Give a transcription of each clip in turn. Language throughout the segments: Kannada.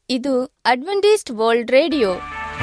ಇದು ಅಡ್ವೆಂಟಿಸ್ಟ್ ವರ್ಲ್ಡ್ ರೇಡಿಯೋ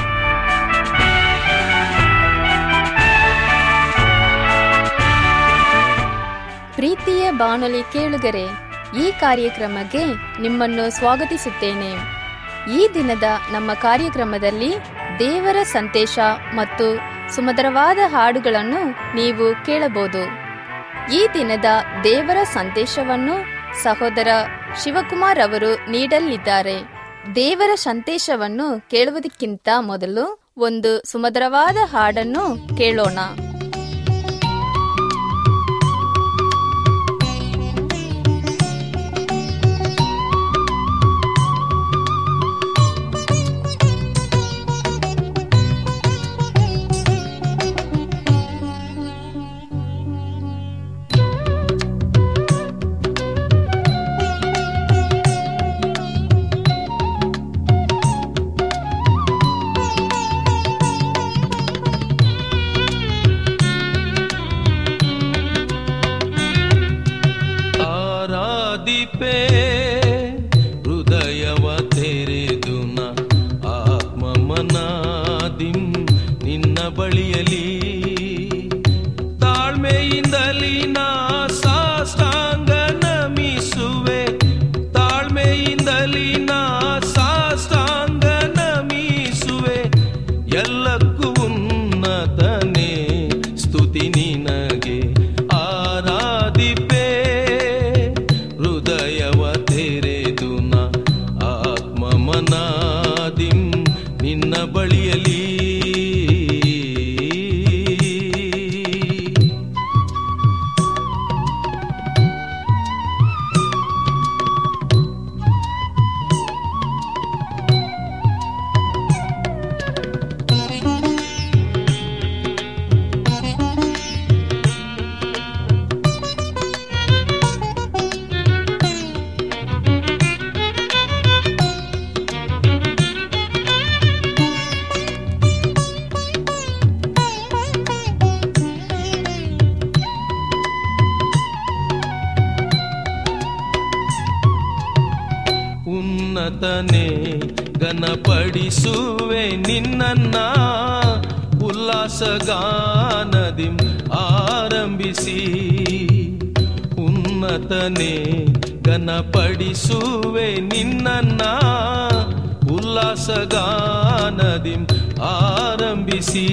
ಪ್ರೀತಿಯ ಬಾನುಲಿ ಕೇಳುಗರೆ ಈ ಕಾರ್ಯಕ್ರಮಕ್ಕೆ ನಿಮ್ಮನ್ನು ಸ್ವಾಗತಿಸುತ್ತೇನೆ ಈ ದಿನದ ನಮ್ಮ ಕಾರ್ಯಕ್ರಮದಲ್ಲಿ ದೇವರ ಸಂದೇಶ ಮತ್ತು ಸುಮಧುರವಾದ ಹಾಡುಗಳನ್ನು ನೀವು ಕೇಳಬಹುದು ಈ ದಿನದ ದೇವರ ಸಂದೇಶವನ್ನು ಸಹೋದರ ಶಿವಕುಮಾರ್ ಅವರು ನೀಡಲಿದ್ದಾರೆ ದೇವರ ಸಂದೇಶವನ್ನು ಕೇಳುವುದಕ್ಕಿಂತ ಮೊದಲು ಒಂದು ಸುಮಧುರವಾದ ಹಾಡನ್ನು ಕೇಳೋಣ ಆರಾಧಿಪೆ ಹೃದಯವ ತೆರೆದು ನ ಆತ್ಮಮನಾದಿಂ ನಿನ್ನ ಬಳಿಯಲಿ ತಾಳ್ಮೆಯಿಂದಲಿ ನಾ ಸಾಷ್ಟಾಂಗ ನಮಿಸುವೆ ತಾಳ್ಮೆಯಿಂದಲಿ ನಾ ಸಾಷ್ಟಾಂಗ ನಮಿಸುವೆ ಎಲ್ಲಕ್ಕೂ ಉನ್ನತನೇ ಸ್ತುತಿ ನಿನಗೆ ಆರಾಧಿಪೆ ಹೃದಯವ ತೆರೆದು ನ ಆತ್ಮಮನಾದಿಂ ನಿನ್ನ ಬಳಿಯಲಿ ಉನ್ನತನೇ ಘನಪಡಿಸುವೆ ನಿನ್ನನ್ನ ಉಲ್ಲಾಸಗಾನದಿ ಆರಂಭಿಸಿ ಉನ್ನತನೇ ಘನಪಡಿಸುವೆ ನಿನ್ನನ್ನ ಉಲ್ಲಾಸಗಾನದಿ ಆರಂಭಿಸಿ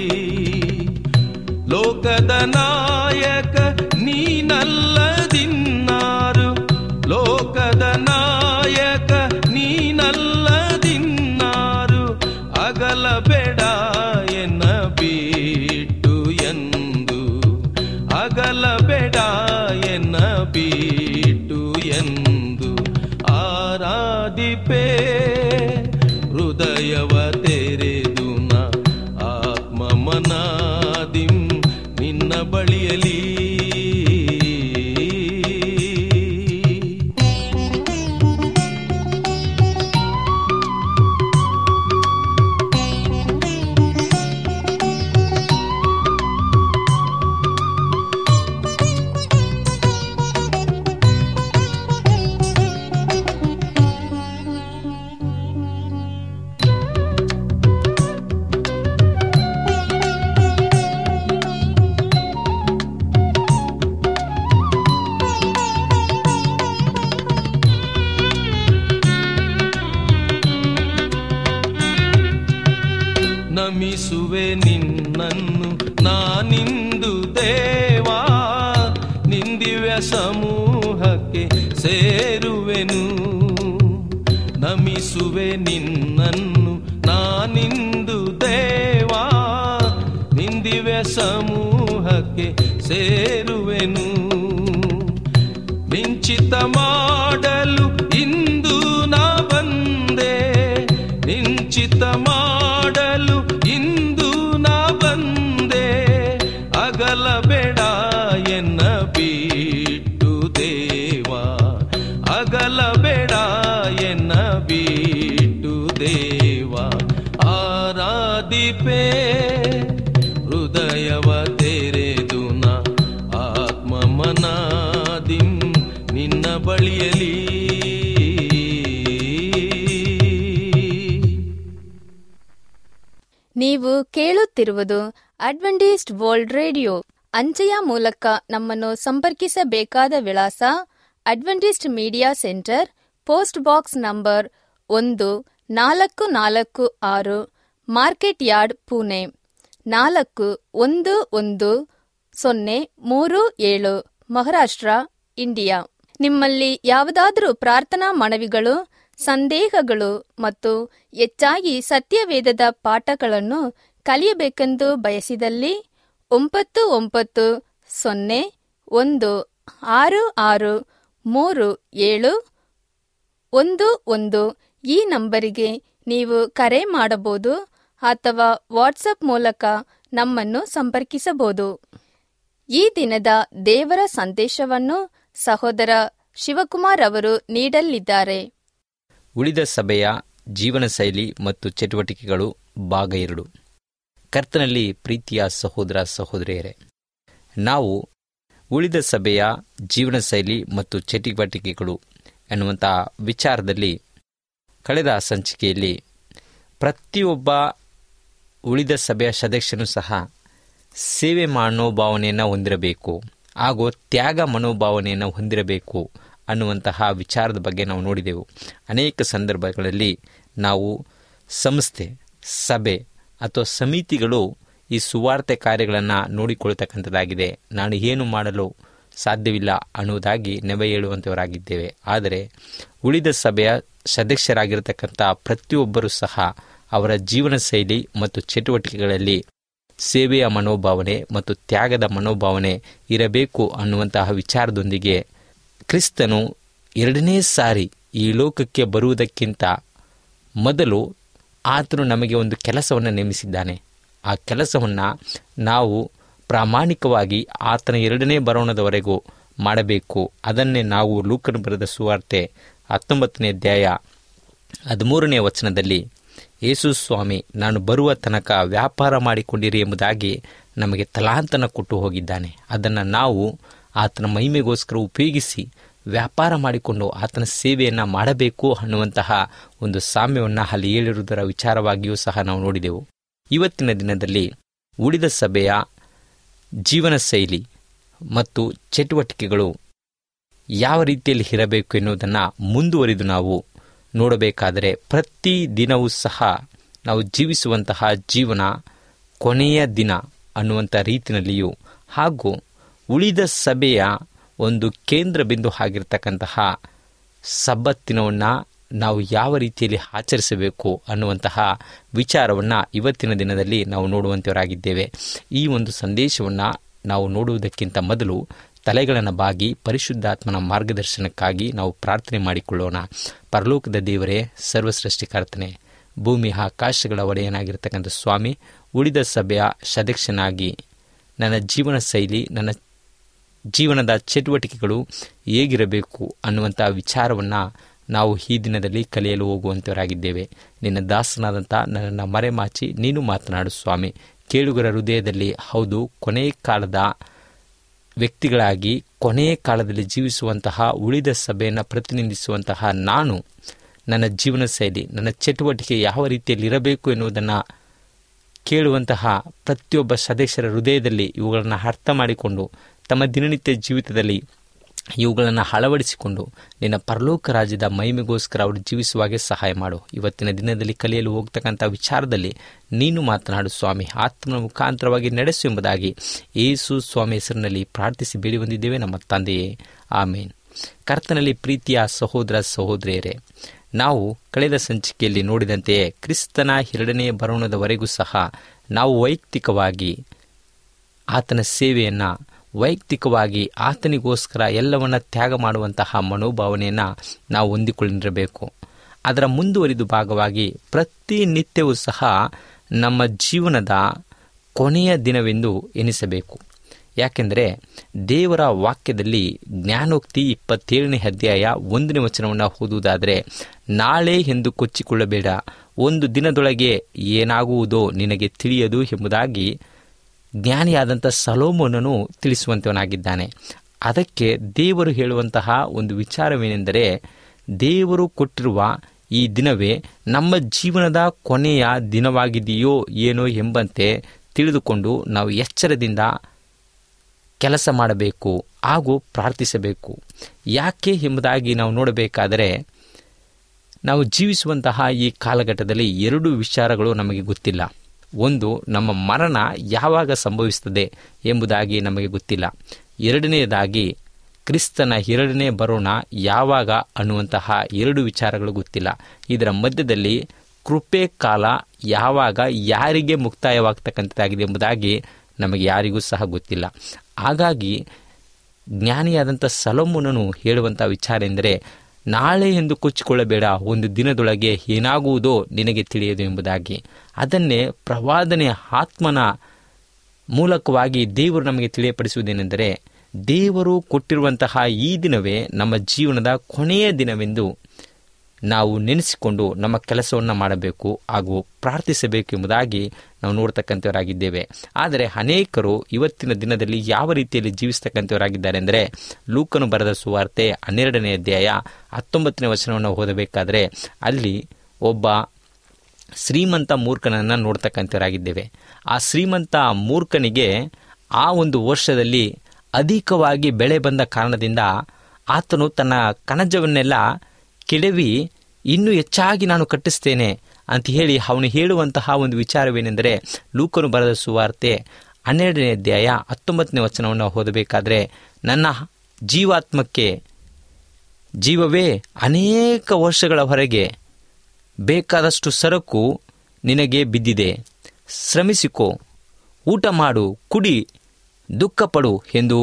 ಲೋಕದ ನಾಯಕ ನೀನಲ್ಲದಿನ್ನಾರು ಲೋಕದ ನಾಯಕ ನೀನಲ್ಲದಿನ್ನಾರು ಅಗಲಬೇಡ ಎನ್ನ ಬಿಟ್ಟು ಎಂದು ಅಗಲಬೇಡ ಎನ್ನ ಬಿಟ್ಟು ಎಂದು ಆರಾಧಿಪೇ ಹೃದಯವ ತೆರೆದು ನ ಆತ್ಮಮನಾದಿಂ ನಿನ್ನ ಬಳಿಯಲಿ ನಮಿಸುವೆ ನಿನ್ನನ್ನು ನಾನಿಂದು ದೇವಾ ನಿಂದಿವ್ಯ ಸಮೂಹಕ್ಕೆ ಸೇರುವೆನು ನಮಿಸುವೆ ನಿನ್ನನ್ನು ನಾನಿಂದು ದೇವಾ ನಿಂದಿವ್ಯ ಸಮೂಹಕ್ಕೆ ಸೇರುವೆನು ನಿಂಚಿತ ಮಾಡಲು ಇಂದು ನಾ ಬಂದೆ ನಿಂಚಿತ ಮಾಡಲು ಇಂದು ನಾ ಬಂದೆ ಅಗಲಬೇಡ ಎನ್ನ ಬಿಟ್ಟು ದೇವಾ ಅಗಲಬೇಡ ಎನ್ನ ಬಿಟ್ಟು ದೇವಾ ಆರಾಧಿಪೇ ಹೃದಯವ ತೆರೆದು ನ ಆತ್ಮಮನಾದಿಂ ನಿನ್ನ ಬಳಿಯಲಿ ನೀವು ಕೇಳುತ್ತಿರುವುದು ಅಡ್ವೆಂಟಿಸ್ಟ್ ವರ್ಲ್ಡ್ ರೇಡಿಯೋ ಅಂಚೆಯ ಮೂಲಕ ನಮ್ಮನ್ನು ಸಂಪರ್ಕಿಸಬೇಕಾದ ವಿಳಾಸ Adventist media centre post box number ಒಂದು ನಾಲ್ಕು ನಾಲ್ಕು ಆರು ಮಾರ್ಕೆಟ್ ಯಾರ್ಡ್ ಪುಣೆ ನಾಲ್ಕು ಒಂದು ಒಂದು ಸೊನ್ನೆ ಮೂರು ಏಳು ಮಹಾರಾಷ್ಟ್ರ ಇಂಡಿಯಾ ನಿಮ್ಮಲ್ಲಿ ಯಾವುದಾದರೂ ಪ್ರಾರ್ಥನಾ ಮನವಿಗಳು ಸಂದೇಹಗಳು ಮತ್ತು ಹೆಚ್ಚಾಗಿ ಸತ್ಯವೇದದ ಪಾಠಗಳನ್ನು ಕಲಿಯಬೇಕೆಂದು ಬಯಸಿದಲ್ಲಿ ಒಂಬತ್ತು ಒಂಬತ್ತು ಸೊನ್ನೆ ಒಂದು ಆರು ಆರು ಮೂರು ಏಳು ಒಂದು ಒಂದು ಈ ನಂಬರಿಗೆ ನೀವು ಕರೆ ಮಾಡಬಹುದು ಅಥವಾ ವಾಟ್ಸಪ್ ಮೂಲಕ ನಮ್ಮನ್ನು ಸಂಪರ್ಕಿಸಬಹುದು ಈ ದಿನದ ದೇವರ ಸಂದೇಶವನ್ನು ಸಹೋದರ ಶಿವಕುಮಾರ್ ಅವರು ನೀಡಲಿದ್ದಾರೆ ಉಳಿದ ಸಭೆಯ ಜೀವನ ಶೈಲಿ ಮತ್ತು ಚಟುವಟಿಕೆಗಳು ಭಾಗ ಎರಡು ಕರ್ತನಲ್ಲಿ ಪ್ರೀತಿಯ ಸಹೋದರ ಸಹೋದರಿಯರೇ ನಾವು ಉಳಿದ ಸಭೆಯ ಜೀವನ ಶೈಲಿ ಮತ್ತು ಚಟುವಟಿಕೆಗಳು ಎನ್ನುವಂತಹ ವಿಚಾರದಲ್ಲಿ ಕಳೆದ ಸಂಚಿಕೆಯಲ್ಲಿ ಪ್ರತಿಯೊಬ್ಬ ಉಳಿದ ಸಭೆಯ ಸದಸ್ಯನು ಸಹ ಸೇವೆ ಮನೋಭಾವನೆಯನ್ನು ಹೊಂದಿರಬೇಕು ಹಾಗೂ ತ್ಯಾಗ ಮನೋಭಾವನೆಯನ್ನು ಹೊಂದಿರಬೇಕು ಅನ್ನುವಂತಹ ವಿಚಾರದ ಬಗ್ಗೆ ನಾವು ನೋಡಿದೆವು ಅನೇಕ ಸಂದರ್ಭಗಳಲ್ಲಿ ನಾವು ಸಂಸ್ಥೆ ಸಭೆ ಅಥವಾ ಸಮಿತಿಗಳು ಈ ಸುವಾರ್ತೆ ಕಾರ್ಯಗಳನ್ನು ನೋಡಿಕೊಳ್ತಕ್ಕಂಥದ್ದಾಗಿದೆ ನಾನು ಏನು ಮಾಡಲು ಸಾಧ್ಯವಿಲ್ಲ ಅನ್ನುವುದಾಗಿ ನೆವೆ ಹೇಳುವಂಥವರಾಗಿದ್ದೇವೆ ಆದರೆ ಉಳಿದ ಸಭೆಯ ಸದಸ್ಯರಾಗಿರತಕ್ಕಂಥ ಪ್ರತಿಯೊಬ್ಬರೂ ಸಹ ಅವರ ಜೀವನ ಶೈಲಿ ಮತ್ತು ಚಟುವಟಿಕೆಗಳಲ್ಲಿ ಸೇವೆಯ ಮನೋಭಾವನೆ ಮತ್ತು ತ್ಯಾಗದ ಮನೋಭಾವನೆ ಇರಬೇಕು ಅನ್ನುವಂತಹ ವಿಚಾರದೊಂದಿಗೆ ಕ್ರಿಸ್ತನು ಎರಡನೇ ಸಾರಿ ಈ ಲೋಕಕ್ಕೆ ಬರುವುದಕ್ಕಿಂತ ಮೊದಲು ಆತನು ನಮಗೆ ಒಂದು ಕೆಲಸವನ್ನು ನೇಮಿಸಿದ್ದಾನೆ ಆ ಕೆಲಸವನ್ನು ನಾವು ಪ್ರಾಮಾಣಿಕವಾಗಿ ಆತನ ಎರಡನೇ ಬರೋಣದವರೆಗೂ ಮಾಡಬೇಕು ಅದನ್ನೇ ನಾವು ಲೂಕನ ಬರೆದ ಸುವಾರ್ತೆ ಹತ್ತೊಂಬತ್ತನೇ ಅಧ್ಯಾಯ ಹದಿಮೂರನೇ ವಚನದಲ್ಲಿ ಯೇಸು ಸ್ವಾಮಿ ನಾನು ಬರುವ ತನಕ ವ್ಯಾಪಾರ ಮಾಡಿಕೊಂಡಿರಿ ಎಂಬುದಾಗಿ ನಮಗೆ ತಲಾಂತನ ಕೊಟ್ಟು ಹೋಗಿದ್ದಾನೆ ಅದನ್ನು ನಾವು ಆತನ ಮಹಿಮೆಗೋಸ್ಕರ ಉಪಯೋಗಿಸಿ ವ್ಯಾಪಾರ ಮಾಡಿಕೊಂಡು ಆತನ ಸೇವೆಯನ್ನು ಮಾಡಬೇಕು ಅನ್ನುವಂತಹ ಒಂದು ಸಾಮ್ಯವನ್ನು ಅಲ್ಲಿ ಹೇಳಿರುವುದರ ವಿಚಾರವಾಗಿಯೂ ಸಹ ನಾವು ನೋಡಿದೆವು ಇವತ್ತಿನ ದಿನದಲ್ಲಿ ಉಳಿದ ಸಭೆಯ ಜೀವನ ಶೈಲಿ ಮತ್ತು ಚಟುವಟಿಕೆಗಳು ಯಾವ ರೀತಿಯಲ್ಲಿ ಇರಬೇಕು ಎನ್ನುವುದನ್ನು ಮುಂದುವರಿದು ನಾವು ನೋಡಬೇಕಾದರೆ ಪ್ರತಿ ದಿನವೂ ಸಹ ನಾವು ಜೀವಿಸುವಂತಹ ಜೀವನ ಕೊನೆಯ ದಿನ ಅನ್ನುವಂಥ ರೀತಿಯಲ್ಲಿಯೂ ಹಾಗೂ ಉಳಿದ ಸಭೆಯ ಒಂದು ಕೇಂದ್ರ ಬಿಂದು ಆಗಿರ್ತಕ್ಕಂತಹ ಸಬ್ಬತ್ತಿನವನ್ನು ನಾವು ಯಾವ ರೀತಿಯಲ್ಲಿ ಆಚರಿಸಬೇಕು ಅನ್ನುವಂತಹ ವಿಚಾರವನ್ನು ಇವತ್ತಿನ ದಿನದಲ್ಲಿ ನಾವು ನೋಡುವಂಥವರಾಗಿದ್ದೇವೆ ಈ ಒಂದು ಸಂದೇಶವನ್ನು ನಾವು ನೋಡುವುದಕ್ಕಿಂತ ಮೊದಲು ತಲೆಗಳನ್ನು ಬಾಗಿ ಪರಿಶುದ್ಧಾತ್ಮನ ಮಾರ್ಗದರ್ಶನಕ್ಕಾಗಿ ನಾವು ಪ್ರಾರ್ಥನೆ ಮಾಡಿಕೊಳ್ಳೋಣ ಪರಲೋಕದ ದೇವರೇ ಸರ್ವಸೃಷ್ಟಿಕರ್ತನೆ ಭೂಮಿ ಆಕಾಶಗಳ ಒಡೆಯನಾಗಿರ್ತಕ್ಕಂಥ ಸ್ವಾಮಿ ಉಳಿದ ಸಭೆಯ ಸದಸ್ಯನಾಗಿ ನನ್ನ ಜೀವನ ಶೈಲಿ ನನ್ನ ಜೀವನದ ಚಟುವಟಿಕೆಗಳು ಹೇಗಿರಬೇಕು ಅನ್ನುವಂಥ ವಿಚಾರವನ್ನು ನಾವು ಈ ದಿನದಲ್ಲಿ ಕಲಿಯಲು ಹೋಗುವಂಥವರಾಗಿದ್ದೇವೆ ನಿನ್ನ ದಾಸನಾದಂಥ ನನ್ನನ್ನು ಮರೆಮಾಚಿ ನೀನು ಮಾತನಾಡು ಸ್ವಾಮಿ ಕೇಳುಗರ ಹೃದಯದಲ್ಲಿ ಹೌದು ಕೊನೆಯ ಕಾಲದ ವ್ಯಕ್ತಿಗಳಾಗಿ ಕೊನೆಯ ಕಾಲದಲ್ಲಿ ಜೀವಿಸುವಂತಹ ಉಳಿದ ಸಭೆಯನ್ನು ಪ್ರತಿನಿಧಿಸುವಂತಹ ನಾನು ನನ್ನ ಜೀವನ ಶೈಲಿ ನನ್ನ ಚಟುವಟಿಕೆ ಯಾವ ರೀತಿಯಲ್ಲಿ ಇರಬೇಕು ಎನ್ನುವುದನ್ನು ಕೇಳುವಂತಹ ಪ್ರತಿಯೊಬ್ಬ ಸದಸ್ಯರ ಹೃದಯದಲ್ಲಿ ಇವುಗಳನ್ನು ಅರ್ಥ ಮಾಡಿಕೊಂಡು ತಮ್ಮ ದಿನನಿತ್ಯ ಜೀವಿತದಲ್ಲಿ ಇವುಗಳನ್ನು ಅಳವಡಿಸಿಕೊಂಡು ನಿನ್ನ ಪರಲೋಕ ರಾಜ್ಯದ ಮಹಿಮೆಗೋಸ್ಕರ ಅವರು ಜೀವಿಸುವಾಗೆ ಸಹಾಯ ಮಾಡು ಇವತ್ತಿನ ದಿನದಲ್ಲಿ ಕಲಿಯಲು ಹೋಗ್ತಕ್ಕಂಥ ವಿಚಾರದಲ್ಲಿ ನೀನು ಮಾತನಾಡು ಸ್ವಾಮಿ ಆತ್ಮನ ಮುಖಾಂತರವಾಗಿ ನಡೆಸು ಎಂಬುದಾಗಿ ಏಸು ಸ್ವಾಮಿ ಹೆಸರಿನಲ್ಲಿ ಪ್ರಾರ್ಥಿಸಿ ಬೇಡಿ ಬಂದಿದ್ದೇವೆ ನಮ್ಮ ತಂದೆಯೇ ಆಮೇನ್ ಕರ್ತನಲ್ಲಿ ಪ್ರೀತಿಯ ಸಹೋದರ ಸಹೋದರಿಯರೇ ನಾವು ಕಳೆದ ಸಂಚಿಕೆಯಲ್ಲಿ ನೋಡಿದಂತೆಯೇ ಕ್ರಿಸ್ತನ ಎರಡನೇ ಬರೋಣದವರೆಗೂ ಸಹ ನಾವು ವೈಯಕ್ತಿಕವಾಗಿ ಆತನ ಸೇವೆಯನ್ನು ವೈಯಕ್ತಿಕವಾಗಿ ಆತನಿಗೋಸ್ಕರ ಎಲ್ಲವನ್ನ ತ್ಯಾಗ ಮಾಡುವಂತಹ ಮನೋಭಾವನೆಯನ್ನು ನಾವು ಹೊಂದಿಕೊಂಡಿರಬೇಕು ಅದರ ಮುಂದುವರಿದ ಭಾಗವಾಗಿ ಪ್ರತಿನಿತ್ಯವೂ ಸಹ ನಮ್ಮ ಜೀವನದ ಕೊನೆಯ ದಿನವೆಂದು ಎನಿಸಬೇಕು ಯಾಕೆಂದರೆ ದೇವರ ವಾಕ್ಯದಲ್ಲಿ ಜ್ಞಾನೋಕ್ತಿ ಇಪ್ಪತ್ತೇಳನೇ ಅಧ್ಯಾಯ ಒಂದನೇ ವಚನವನ್ನು ಓದುವುದಾದರೆ ನಾಳೆ ಎಂದು ಕೊಚ್ಚಿಕೊಳ್ಳಬೇಡ ಒಂದು ದಿನದೊಳಗೆ ಏನಾಗುವುದೋ ನಿನಗೆ ತಿಳಿಯದು ಎಂಬುದಾಗಿ ಜ್ಞಾನಿಯಾದಂಥ ಸಲೋಮೋನನು ತಿಳಿಸುವಂತವನಾಗಿದ್ದಾನೆ ಅದಕ್ಕೆ ದೇವರು ಹೇಳುವಂತಹ ಒಂದು ವಿಚಾರವೇನೆಂದರೆ ದೇವರು ಕೊಟ್ಟಿರುವ ಈ ದಿನವೇ ನಮ್ಮ ಜೀವನದ ಕೊನೆಯ ದಿನವಾಗಿದೆಯೋ ಏನೋ ಎಂಬಂತೆ ತಿಳಿದುಕೊಂಡು ನಾವು ಎಚ್ಚರದಿಂದ ಕೆಲಸ ಮಾಡಬೇಕು ಹಾಗೂ ಪ್ರಾರ್ಥಿಸಬೇಕು ಯಾಕೆ ಎಂಬುದಾಗಿ ನಾವು ನೋಡಬೇಕಾದರೆ ನಾವು ಜೀವಿಸುವಂತಹ ಈ ಕಾಲಘಟ್ಟದಲ್ಲಿ ಎರಡು ವಿಚಾರಗಳು ನಮಗೆ ಗೊತ್ತಿಲ್ಲ ಒಂದು ನಮ್ಮ ಮರಣ ಯಾವಾಗ ಸಂಭವಿಸುತ್ತದೆ ಎಂಬುದಾಗಿ ನಮಗೆ ಗೊತ್ತಿಲ್ಲ ಎರಡನೆಯದಾಗಿ ಕ್ರಿಸ್ತನ ಎರಡನೇ ಬರೋಣ ಯಾವಾಗ ಅನ್ನುವಂತಹ ಎರಡು ವಿಚಾರಗಳು ಗೊತ್ತಿಲ್ಲ ಇದರ ಮಧ್ಯದಲ್ಲಿ ಕೃಪೆ ಕಾಲ ಯಾವಾಗ ಯಾರಿಗೆ ಮುಕ್ತಾಯವಾಗ್ತಕ್ಕಂಥದ್ದಾಗಿದೆ ಎಂಬುದಾಗಿ ನಮಗೆ ಯಾರಿಗೂ ಸಹ ಗೊತ್ತಿಲ್ಲ ಹಾಗಾಗಿ ಜ್ಞಾನಿಯಾದಂಥ ಸಲೋಮನನು ಹೇಳುವಂಥ ವಿಚಾರ ಎಂದರೆ ನಾಳೆ ಎಂದು ಕೊಚ್ಚಿಕೊಳ್ಳಬೇಡ ಒಂದು ದಿನದೊಳಗೆ ಏನಾಗುವುದೋ ನಿನಗೆ ತಿಳಿಯದು ಎಂಬುದಾಗಿ ಅದನ್ನೇ ಪ್ರವಾದನೆ ಆತ್ಮನ ಮೂಲಕವಾಗಿ ದೇವರು ನಮಗೆ ತಿಳಿಯಪಡಿಸುವುದೇನೆಂದರೆ ದೇವರು ಕೊಟ್ಟಿರುವಂತಹ ಈ ದಿನವೇ ನಮ್ಮ ಜೀವನದ ಕೊನೆಯ ದಿನವೆಂದು ನಾವು ನೆನೆಸಿಕೊಂಡು ನಮ್ಮ ಕೆಲಸವನ್ನು ಮಾಡಬೇಕು ಹಾಗೂ ಪ್ರಾರ್ಥಿಸಬೇಕು ಎಂಬುದಾಗಿ ನಾವು ನೋಡ್ತಕ್ಕಂಥವರಾಗಿದ್ದೇವೆ ಆದರೆ ಅನೇಕರು ಇವತ್ತಿನ ದಿನದಲ್ಲಿ ಯಾವ ರೀತಿಯಲ್ಲಿ ಜೀವಿಸ್ತಕ್ಕಂಥವರಾಗಿದ್ದಾರೆ ಅಂದರೆ ಲೂಕನು ಬರೆದ ಸುವಾರ್ತೆ ಹನ್ನೆರಡನೇ ಅಧ್ಯಾಯ ಹತ್ತೊಂಬತ್ತನೇ ವಚನವನ್ನು ಓದಬೇಕಾದರೆ ಅಲ್ಲಿ ಒಬ್ಬ ಶ್ರೀಮಂತ ಮೂರ್ಖನನ್ನು ನೋಡ್ತಕ್ಕಂಥವರಾಗಿದ್ದೇವೆ ಆ ಶ್ರೀಮಂತ ಮೂರ್ಖನಿಗೆ ಆ ಒಂದು ವರ್ಷದಲ್ಲಿ ಅಧಿಕವಾಗಿ ಬೆಳೆ ಬಂದ ಕಾರಣದಿಂದ ಆತನು ತನ್ನ ಕಣಜವನ್ನೆಲ್ಲ ಕೆಡವಿ ಇನ್ನೂ ಹೆಚ್ಚಾಗಿ ನಾನು ಕಟ್ಟಿಸ್ತೇನೆ ಅಂತ ಹೇಳಿ ಅವನು ಹೇಳುವಂತಹ ಒಂದು ವಿಚಾರವೇನೆಂದರೆ ಲೂಕನು ಬರೆದ ಸುವಾರ್ತೆ ಹನ್ನೆರಡನೇ ಅಧ್ಯಾಯ ಹತ್ತೊಂಬತ್ತನೇ ವಚನವನ್ನು ಓದಬೇಕಾದ್ರೆ ನನ್ನ ಜೀವಾತ್ಮಕ್ಕೆ ಜೀವವೇ ಅನೇಕ ವರ್ಷಗಳ ಹೊರಗೆ ಬೇಕಾದಷ್ಟು ಸರಕು ನಿನಗೆ ಬಿದ್ದಿದೆ ಶ್ರಮಿಸಿಕೋ ಊಟ ಮಾಡು ಕುಡಿ ದುಃಖಪಡು ಎಂದು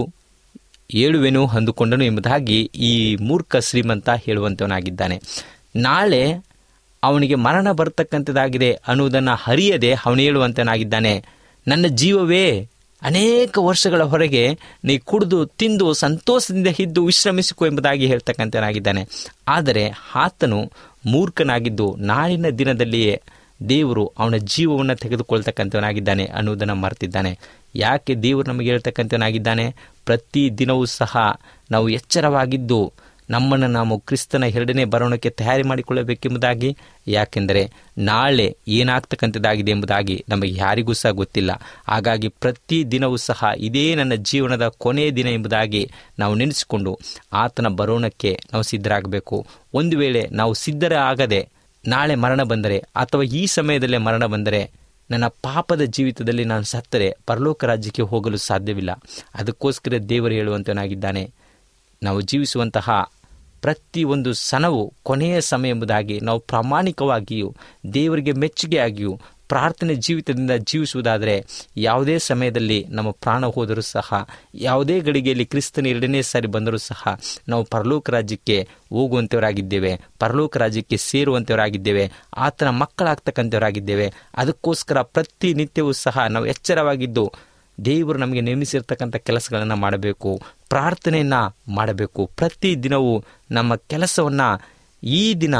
ಹೇಳುವೆನು ಅಂದುಕೊಂಡನು ಎಂಬುದಾಗಿ ಈ ಮೂರ್ಖ ಶ್ರೀಮಂತ ಹೇಳುವಂತವನಾಗಿದ್ದಾನೆ ನಾಳೆ ಅವನಿಗೆ ಮರಣ ಬರತಕ್ಕಂಥದ್ದಾಗಿದೆ ಅನ್ನುವುದನ್ನು ಹರಿಯದೆ ಅವನು ಹೇಳುವಂತನಾಗಿದ್ದಾನೆ ನನ್ನ ಜೀವವೇ ಅನೇಕ ವರ್ಷಗಳ ಹೊರಗೆ ನೀ ಕುಡಿದು ತಿಂದು ಸಂತೋಷದಿಂದ ಇದ್ದು ವಿಶ್ರಮಿಸಿಕೊ ಎಂಬುದಾಗಿ ಹೇಳ್ತಕ್ಕಂಥನಾಗಿದ್ದಾನೆ ಆದರೆ ಆತನು ಮೂರ್ಖನಾಗಿದ್ದು ನಾಳಿನ ದಿನದಲ್ಲಿಯೇ ದೇವರು ಅವನ ಜೀವವನ್ನು ತೆಗೆದುಕೊಳ್ತಕ್ಕಂಥವನಾಗಿದ್ದಾನೆ ಅನ್ನುವುದನ್ನು ಮರೆತಿದ್ದಾನೆ ಯಾಕೆ ದೇವರು ನಮಗೆ ಹೇಳ್ತಕ್ಕಂಥವನಾಗಿದ್ದಾನೆ ಪ್ರತಿ ದಿನವೂ ಸಹ ನಾವು ಎಚ್ಚರವಾಗಿದ್ದು ನಮ್ಮನ್ನು ನಾವು ಕ್ರಿಸ್ತನ ಎರಡನೇ ಬರೋಣಕ್ಕೆ ತಯಾರಿ ಮಾಡಿಕೊಳ್ಳಬೇಕೆಂಬುದಾಗಿ ಯಾಕೆಂದರೆ ನಾಳೆ ಏನಾಗ್ತಕ್ಕಂಥದ್ದಾಗಿದೆ ಎಂಬುದಾಗಿ ನಮಗೆ ಯಾರಿಗೂ ಸಹ ಗೊತ್ತಿಲ್ಲ ಹಾಗಾಗಿ ಪ್ರತಿ ದಿನವೂ ಸಹ ಇದೇ ನನ್ನ ಜೀವನದ ಕೊನೆಯ ದಿನ ಎಂಬುದಾಗಿ ನಾವು ನೆನೆಸಿಕೊಂಡು ಆತನ ಬರೋಣಕ್ಕೆ ನಾವು ಸಿದ್ಧರಾಗಬೇಕು ಒಂದು ವೇಳೆ ನಾವು ಸಿದ್ಧರ ಆಗದೆ ನಾಳೆ ಮರಣ ಬಂದರೆ ಅಥವಾ ಈ ಸಮಯದಲ್ಲೇ ಮರಣ ಬಂದರೆ ನನ್ನ ಪಾಪದ ಜೀವಿತದಲ್ಲಿ ನಾನು ಸತ್ತರೆ ಪರಲೋಕ ರಾಜ್ಯಕ್ಕೆ ಹೋಗಲು ಸಾಧ್ಯವಿಲ್ಲ ಅದಕ್ಕೋಸ್ಕರ ದೇವರು ಹೇಳುವಂತನಾಗಿದ್ದಾನೆ ನಾವು ಜೀವಿಸುವಂತಹ ಪ್ರತಿಯೊಂದು ಸನವು ಕೊನೆಯ ಸಮಯ ಎಂಬುದಾಗಿ ನಾವು ಪ್ರಾಮಾಣಿಕವಾಗಿಯೂ ದೇವರಿಗೆ ಮೆಚ್ಚುಗೆಯಾಗಿಯೂ ಪ್ರಾರ್ಥನೆ ಜೀವಿತದಿಂದ ಜೀವಿಸುವುದಾದರೆ ಯಾವುದೇ ಸಮಯದಲ್ಲಿ ನಮ್ಮ ಪ್ರಾಣ ಹೋದರೂ ಸಹ ಯಾವುದೇ ಗಳಿಗೆಯಲ್ಲಿ ಕ್ರಿಸ್ತನ ಎರಡನೇ ಸಾರಿ ಬಂದರೂ ಸಹ ನಾವು ಪರಲೋಕ ರಾಜ್ಯಕ್ಕೆ ಹೋಗುವಂಥವರಾಗಿದ್ದೇವೆ ಪರಲೋಕ ರಾಜ್ಯಕ್ಕೆ ಸೇರುವಂಥವರಾಗಿದ್ದೇವೆ ಆತನ ಮಕ್ಕಳಾಗ್ತಕ್ಕಂಥವರಾಗಿದ್ದೇವೆ ಅದಕ್ಕೋಸ್ಕರ ಪ್ರತಿನಿತ್ಯವೂ ಸಹ ನಾವು ಎಚ್ಚರವಾಗಿದ್ದು ದೇವರು ನಮಗೆ ನೇಮಿಸಿರ್ತಕ್ಕಂಥ ಕೆಲಸಗಳನ್ನು ಮಾಡಬೇಕು ಪ್ರಾರ್ಥನೆಯನ್ನು ಮಾಡಬೇಕು ಪ್ರತಿ ದಿನವೂ ನಮ್ಮ ಕೆಲಸವನ್ನು ಈ ದಿನ